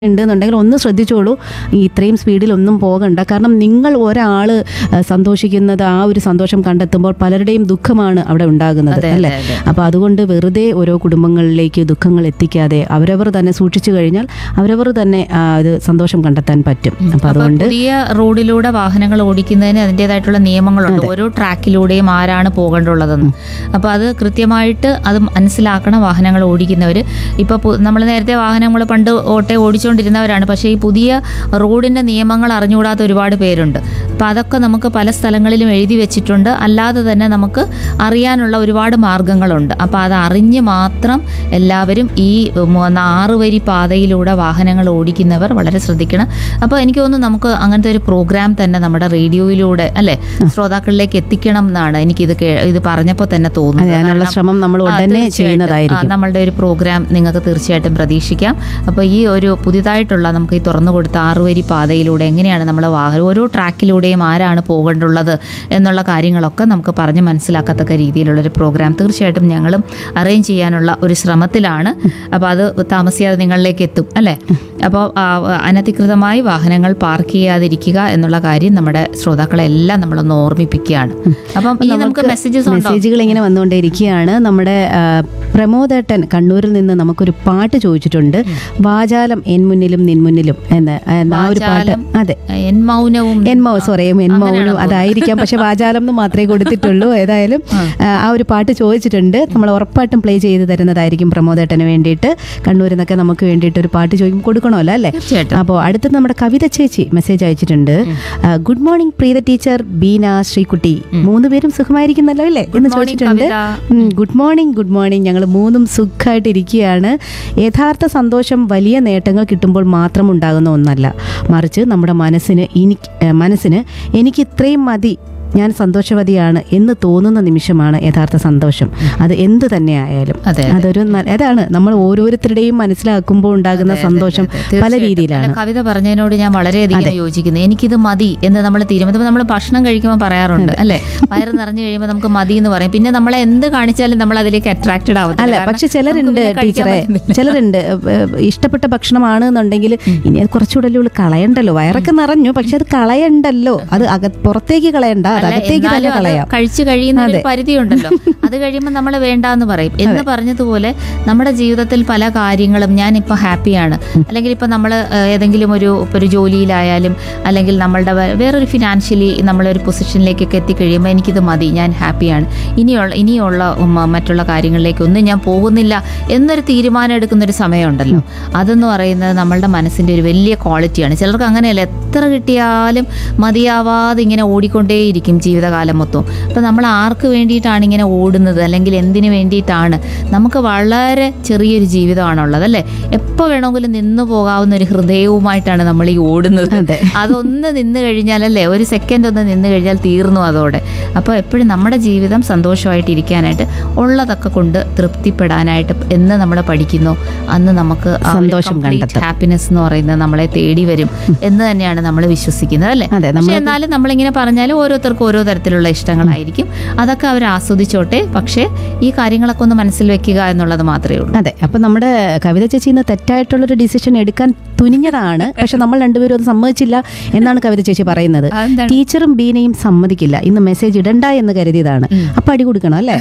ഉണ്ടെന്നുണ്ടെങ്കിൽ ഒന്ന് ശ്രദ്ധിച്ചോളൂ ഈ ഇത്രയും സ്പീഡിൽ ഒന്നും പോകണ്ട കാരണം നിങ്ങൾ ഒരാൾ സന്തോഷിക്കുന്നത് ആ ഒരു സന്തോഷം കണ്ടെത്തുമ്പോൾ പലരുടെയും ദുഃഖമാണ് അവിടെ ഉണ്ടാകുന്നത് അതെ, അല്ലേ അതെ, അതെ. അപ്പോൾ അതുകൊണ്ട് വെറുതെ ഓരോ കുടുംബങ്ങളിലേക്ക് ദുഃഖങ്ങൾ എത്തിക്കാതെ അവരവർ തന്നെ സൂക്ഷിച്ചു കഴിഞ്ഞാൽ അവരവർ തന്നെ ആ, ഇത് സന്തോഷം കണ്ടെത്താൻ പറ്റും അപ്പോൾ അപ്പൊ അതുകൊണ്ട് പുതിയ റോഡിലൂടെ വാഹനങ്ങൾ ഓടിക്കുന്നതിന് അതിൻ്റെതായിട്ടുള്ള നിയമങ്ങളുണ്ട് ഓരോ ട്രാക്കിലൂടെയും ആരാണ് പോകേണ്ടുള്ളതെന്ന് അപ്പൊ അത് കൃത്യമായിട്ട് അത് മനസ്സിലാക്കണം വാഹനങ്ങൾ ഓടിക്കുന്നവർ ഇപ്പൊ നമ്മൾ നേരത്തെ വാഹനങ്ങൾ പണ്ട് ഓട്ടെ ഓടിച്ചുകൊണ്ടിരുന്നവരാണ് പക്ഷേ ഈ പുതിയ റോഡിന്റെ നിയമങ്ങൾ അറിഞ്ഞുകൂടാത്ത ഒരുപാട് പേരുണ്ട് അപ്പൊ അതൊക്കെ നമുക്ക് പല സ്ഥലങ്ങളിലും എഴുതി വെച്ചിട്ടുണ്ട് അല്ലാതെ തന്നെ നമുക്ക് അറിയാനുള്ള ഒരുപാട് മാർഗങ്ങളുണ്ട് അപ്പൊ അത് അറിഞ്ഞ് മാത്രം എല്ലാവരും ഈ ഉം, ആറ് വരി പാതയിലൂടെ വാഹനങ്ങൾ ഓടിക്കുന്നവർ വളരെ ശ്രദ്ധിക്കണം അപ്പോൾ എനിക്ക് തോന്നുന്നു നമുക്ക് അങ്ങനത്തെ ഒരു പ്രോഗ്രാം തന്നെ നമ്മുടെ റേഡിയോയിലൂടെ അല്ലെ ശ്രോതാക്കളിലേക്ക് എത്തിക്കണം എന്നാണ് എനിക്കിത് കേ- ഇത് പറഞ്ഞപ്പോൾ തന്നെ തോന്നുന്നത് അതിനുള്ള കാരണം- ശ്രമം നമ്മൾ ആ, ഉടനെ തീർച്ചയായിട്ടും. ചെയ്യുന്നതായിരിക്കും ആ, നമ്മളുടെ ഒരു പ്രോഗ്രാം നിങ്ങൾക്ക് തീർച്ചയായിട്ടും പ്രതീക്ഷിക്കാം അപ്പോൾ ഈ ഒരു പുതിയതായിട്ടുള്ള നമുക്ക് ഈ തുറന്നു കൊടുത്ത ആറുവരി പാതയിലൂടെ എങ്ങനെയാണ് നമ്മൾ വാഹനം ഓരോ ട്രാക്കിലൂടെയും ആരാണ് പോകേണ്ടുള്ളത് എന്നുള്ള കാര്യങ്ങളൊക്കെ നമുക്ക് പറഞ്ഞ് മനസ്സിലാക്കത്തക്ക രീതിയിലുള്ള ഒരു പ്രോഗ്രാം തീർച്ചയായിട്ടും ഞങ്ങളും അറേഞ്ച് ചെയ്യാനുള്ള ഒരു ശ്രമത്തിലാണ് അപ്പോൾ അത് താമസിയാതെ നിങ്ങളിലേക്ക് എത്തും അല്ലേ അപ്പോൾ ആ, അനധികൃതമായി വാഹനങ്ങൾ പാർക്ക് ചെയ്യാതിരിക്കുക എന്നുള്ള കാര്യം നമ്മുടെ ശ്രോതാക്കളെ എല്ലാം നമ്മളൊന്ന് ഓർമ്മിപ്പിക്കുകയാണ് അപ്പം ഈ നമുക്ക് മെസ്സേജസ് ഉണ്ടോ മെസ്സേജുകൾ ഇങ്ങനെ വന്നുകൊണ്ടേയിരിക്കുകയാണ് നമ്മുടെ ആ, പ്രമോദേട്ടൻ കണ്ണൂരിൽ നിന്ന് നമുക്കൊരു പാട്ട് ചോദിച്ചിട്ടുണ്ട് വാചാലം എൻ മുന്നിലും നിൻ മുന്നിലും എന്ന് എന്ന ആ ഒരു പാട്ട് വാചാലം അതെ എൻ മൗനവും എന്മോ സോറി എന്മോനും അതായിരിക്കാം പക്ഷെ വാചാലം എന്ന് മാത്രമേ കൊടുത്തിട്ടുള്ളൂ ഏതായാലും ആ, ആ ഒരു പാട്ട് ചോദിച്ചിട്ടുണ്ട് നമ്മൾ ഉറപ്പായിട്ടും പ്ലേ ചെയ്ത് തരുന്നതായിരിക്കും പ്രമോദേട്ടന് വേണ്ടിയിട്ട് കണ്ണൂരിൽ നിന്നൊക്കെ നമുക്ക് വേണ്ടിയിട്ട് ഒരു പാട്ട് ചോദിക്കും കൊടുക്കണമല്ലോ അല്ലേ തീർച്ചയായിട്ടും അപ്പോൾ അടുത്ത് നമ്മുടെ കവിത ചേച്ചി മെസ്സേജ് അയച്ചിട്ടുണ്ട് good morning Preetha teacher Beena Sreekutty മൂന്ന് പേരും സുഖമായിരിക്കുന്നല്ലോ അല്ലേ എന്ന് morning, ചോദിച്ചിട്ടുണ്ട് Kavitha. Good morning good morning ഞങ്ങൾ മൂന്നും സുഖമായിട്ട് ഇരിക്കുകയാണ് യഥാർത്ഥ സന്തോഷം വലിയ നേട്ടങ്ങൾ കിട്ടുമ്പോൾ മാത്രം ഉണ്ടാകുന്ന ഒന്നല്ല മറിച്ച് നമ്മുടെ മനസ്സിന് എനിക്ക് ഏഹ് മനസ്സിന് എനിക്ക് ഇത്രയും മതി ഞാൻ സന്തോഷവതിയാണ് എന്ന് തോന്നുന്ന നിമിഷമാണ് യഥാർത്ഥ സന്തോഷം അത് എന്ത് തന്നെ ആയാലും അതെ അതൊരു ന- അതാണ് നമ്മൾ ഓരോരുത്തരുടെയും മനസ്സിലാക്കുമ്പോൾ ഉണ്ടാകുന്ന സന്തോഷം പല തീർച്ചയായിട്ടും. രീതിയിലാണ് അല്ല, കവിത പറഞ്ഞതിനോട് ഞാൻ വളരെയധികം യോജിക്കുന്നു എനിക്കിത് മതി എന്ന് നമ്മൾ തീരുമാനം നമ്മൾ ഭക്ഷണം കഴിക്കുമ്പോൾ പറയാറുണ്ട് അല്ലെ വയറ് നിറഞ്ഞു കഴിയുമ്പോൾ നമുക്ക് മതി എന്ന് പറയും പിന്നെ നമ്മളെ എന്ത് കാണിച്ചാലും നമ്മൾ അതിലേക്ക് അട്രാക്റ്റഡ് ആവത്തില്ല അല്ല കാരണം പക്ഷെ ചിലരുണ്ട് നമുക്ക് പിന്നെ കഴിക്കാൻ ടീച്ചറെ പറ്റുന്നില്ല. ചിലരുണ്ട് ഏഹ്, ഇഷ്ടപ്പെട്ട ഭക്ഷണമാണ് എന്നുണ്ടെങ്കിൽ ഇനി അത് കുറച്ചുകൂടെ ഉള്ളു കളയണ്ടല്ലോ വയറൊക്കെ നിറഞ്ഞു പക്ഷെ അത് കളയണ്ടല്ലോ അത് അക പുറത്തേക്ക് കളയണ്ട അത് അല്ല, അകത്തേക്ക് തന്നെ എന്നാലും അത് കളയാം കഴിച്ചു കഴിയുന്ന ഒരു പരിധിയുണ്ടല്ലോ അത് കഴിയുമ്പോൾ നമ്മൾ വേണ്ടാന്ന് പറയും എന്ന് പറഞ്ഞതുപോലെ നമ്മുടെ ജീവിതത്തിൽ പല കാര്യങ്ങളും ഞാൻ ഇപ്പൊ ഹാപ്പിയാണ് അല്ലെങ്കിൽ ഇപ്പൊ നമ്മൾ ഏതെങ്കിലും ഒരു ഇപ്പൊ ഒരു ജോലിയിലായാലും അല്ലെങ്കിൽ നമ്മളുടെ വേ- വേറൊരു ഫിനാൻഷ്യലി നമ്മളൊരു പൊസിഷനിലേക്കൊക്കെ എത്തിക്കഴിയുമ്പോൾ എനിക്കിത് മതി ഞാൻ ഹാപ്പിയാണ് ഇനിയുള്ള ഇനിയുള്ള ഉം, മറ്റുള്ള കാര്യങ്ങളിലേക്കൊന്നും ഞാൻ പോകുന്നില്ല എന്നൊരു തീരുമാനം എടുക്കുന്ന ഒരു സമയമുണ്ടല്ലോ അതെന്ന് പറയുന്നത് നമ്മളുടെ മനസ്സിന്റെ ഒരു വലിയ ക്വാളിറ്റിയാണ് ചിലർക്ക് അങ്ങനെയല്ല എത്ര കിട്ടിയാലും മതിയാവാതെ ഇങ്ങനെ ഓടിക്കൊണ്ടേയിരിക്കും ജീവിതകാലം മൊത്തം അപ്പം നമ്മൾ ആർക്ക് വേണ്ടിയിട്ടാണ് ഇങ്ങനെ ഓടുന്നത് അല്ലെങ്കിൽ എന്തിനു വേണ്ടിയിട്ടാണ് നമുക്ക് വളരെ ചെറിയൊരു ജീവിതമാണുള്ളത് അല്ലേ എപ്പോൾ വേണമെങ്കിലും നിന്നു പോകാവുന്ന ഒരു ഹൃദയവുമായിട്ടാണ് നമ്മൾ ഈ ഓടുന്നത് അതെ. അതൊന്ന് നിന്ന് കഴിഞ്ഞാൽ അല്ലേ ഒരു സെക്കൻഡ് ഒന്ന് നിന്ന് കഴിഞ്ഞാൽ തീർന്നു അതോടെ അപ്പോൾ എപ്പോഴും നമ്മുടെ ജീവിതം സന്തോഷമായിട്ട് ഇരിക്കാനായിട്ട് ഉള്ളതൊക്കെ കൊണ്ട് തൃപ്തിപ്പെടാനായിട്ട് എന്ന് നമ്മൾ പഠിക്കുന്നു അന്ന് നമുക്ക് സന്തോഷം കണ്ടെത്തും. ഹാപ്പിനെസ് എന്ന് പറയുന്നത് നമ്മളെ തേടി വരും എന്ന് തന്നെയാണ് നമ്മൾ വിശ്വസിക്കുന്നത് അല്ലേ അതെ പക്ഷെ നമ്മൾ എന്നാലും നമ്മളിങ്ങനെ പറഞ്ഞാൽ ഓരോരുത്തർക്കും ഓരോ തരത്തിലുള്ള ഇഷ്ടങ്ങളായിരിക്കും അതൊക്കെ അവർ ആസ്വദിച്ചോട്ടെ പക്ഷേ ഈ കാര്യങ്ങളൊക്കെ ഒന്ന് മനസ്സിൽ വെക്കുക എന്നുള്ളത് മാത്രമേ ഉള്ളൂ അതെ അപ്പൊ നമ്മുടെ കവിത ചേച്ചി ഇന്ന് തെറ്റായിട്ടുള്ളൊരു ഡിസിഷൻ എടുക്കാൻ തുനിഞ്ഞതാണ് പക്ഷെ നമ്മൾ രണ്ടുപേരും അത് സമ്മതിച്ചില്ല എന്നാണ് കവിത ചേച്ചി പറയുന്നത് അതെന്താണ്? ടീച്ചറും ബീനയും സമ്മതിക്കില്ല ഇന്ന് മെസ്സേജ് ഇടണ്ട എന്ന് കരുതിയതാണ് അപ്പൊ അടി കൊടുക്കണം അല്ലേ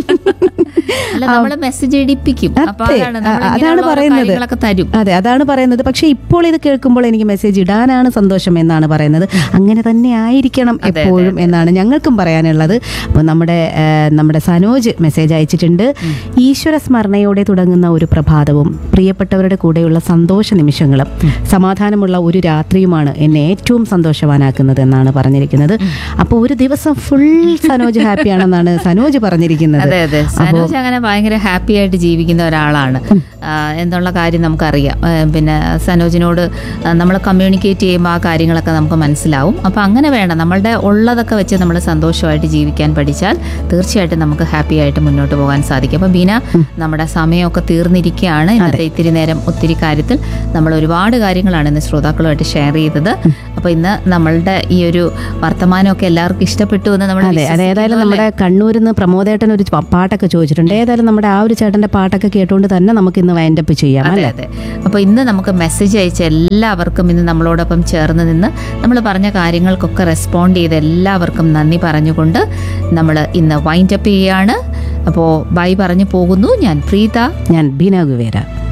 അല്ല നമ്മൾ മെസ്സേജ് ഇടിപ്പിക്കും അപ്പൊ അതെ, അതാണ് നമ്മൾ അതാണ് ഇങ്ങനെയുള്ള ഓരോ പറയുന്നത്. കാര്യങ്ങളൊക്കെ തരും അതെ അതാണ് പറയുന്നത് പക്ഷെ ഇപ്പോൾ ഇത് കേൾക്കുമ്പോൾ എനിക്ക് മെസ്സേജ് ഇടാനാണ് സന്തോഷം എന്നാണ് പറയുന്നത് അങ്ങനെ തന്നെ ആയിരിക്കണം എപ്പോഴും എന്നാണ് ഞങ്ങൾക്കും പറയാനുള്ളത് അപ്പോൾ നമ്മുടെ ആ, നമ്മുടെ സനോജ് മെസ്സേജ് അയച്ചിട്ടുണ്ട് ഈശ്വര സ്മരണയോടെ തുടങ്ങുന്ന ഒരു പ്രഭാതവും പ്രിയപ്പെട്ടവരുടെ കൂടെയുള്ള സന്തോഷ നിമിഷങ്ങളും സമാധാനമുള്ള ഒരു രാത്രിയുമാണ് എന്നെ ഏറ്റവും സന്തോഷവാനാക്കുന്നത് എന്നാണ് പറഞ്ഞിരിക്കുന്നത് അപ്പോൾ ഒരു ദിവസം ഫുൾ സനോജ് ഹാപ്പിയാണെന്നാണ് സനോജ് പറഞ്ഞിരിക്കുന്നത് അതെ അതെ സനോജ് അങ്ങനെ ഭയങ്കര ഹാപ്പി ആയിട്ട് ജീവിക്കുന്ന ഒരാളാണ് ആ, എന്നുള്ള കാര്യം നമുക്കറിയാം ആ, പിന്നെ സനോജിനോട് നമ്മൾ കമ്മ്യൂണിക്കേറ്റ് ചെയ്യുമ്പോൾ ആ കാര്യങ്ങളൊക്കെ നമുക്ക് മനസ്സിലാവും അപ്പോൾ അങ്ങനെ വേണം നമ്മളുടെ ഉള്ളതൊക്കെ വെച്ച് നമ്മൾ സന്തോഷമായിട്ട് ജീവിക്കാൻ പഠിച്ചാൽ തീർച്ചയായിട്ടും നമുക്ക് ഹാപ്പി ആയിട്ട് മുന്നോട്ട് പോകാൻ സാധിക്കും അപ്പോൾ ബീന നമ്മുടെ സമയമൊക്കെ തീർന്നിരിക്കുകയാണ് ഇന്നത്തെ ഇത്തിരി നേരം ഒത്തിരി കാര്യത്തിൽ നമ്മൾ ഒരുപാട് ഒരുപാട് കാര്യങ്ങളാണ് ഇന്ന് ശ്രോതാക്കളുമായിട്ട് ഷെയർ ചെയ്തത് അപ്പോൾ ഇന്ന് നമ്മളുടെ ഈ ഒരു വർത്തമാനമൊക്കെ എല്ലാവർക്കും ഇഷ്ടപ്പെട്ടു എന്ന് നമ്മൾ അതെ അത് ഏതായാലും നമ്മുടെ കണ്ണൂരിൽ നിന്ന് പ്രമോദേട്ടൻ ഒരു പ- പാട്ടൊക്കെ ചോദിച്ചിട്ടുണ്ട് ഏതായാലും നമ്മുടെ ആ ഒരു ചേട്ടന്റെ പാട്ടൊക്കെ കേട്ടുകൊണ്ട് തന്നെ നമുക്ക് ഇന്ന് വൈൻഡപ്പ് ചെയ്യാം അതെ അല്ലേ അതെ അപ്പോൾ ഇന്ന് നമുക്ക് മെസ്സേജ് അയച്ച എല്ലാവർക്കും ഇന്ന് നമ്മളോടൊപ്പം ചേർന്ന് നിന്ന് നമ്മൾ പറഞ്ഞ കാര്യങ്ങൾക്കൊക്കെ റെസ്പോണ്ട് ചെയ്ത എല്ലാവർക്കും നന്ദി പറഞ്ഞുകൊണ്ട് നമ്മൾ ഇന്ന് വൈൻഡപ്പ് ചെയ്യുകയാണ് അപ്പോൾ ബൈ പറഞ്ഞു പോകുന്നു ഞാൻ പ്രീത ഞാൻ ബീന ഗുവേര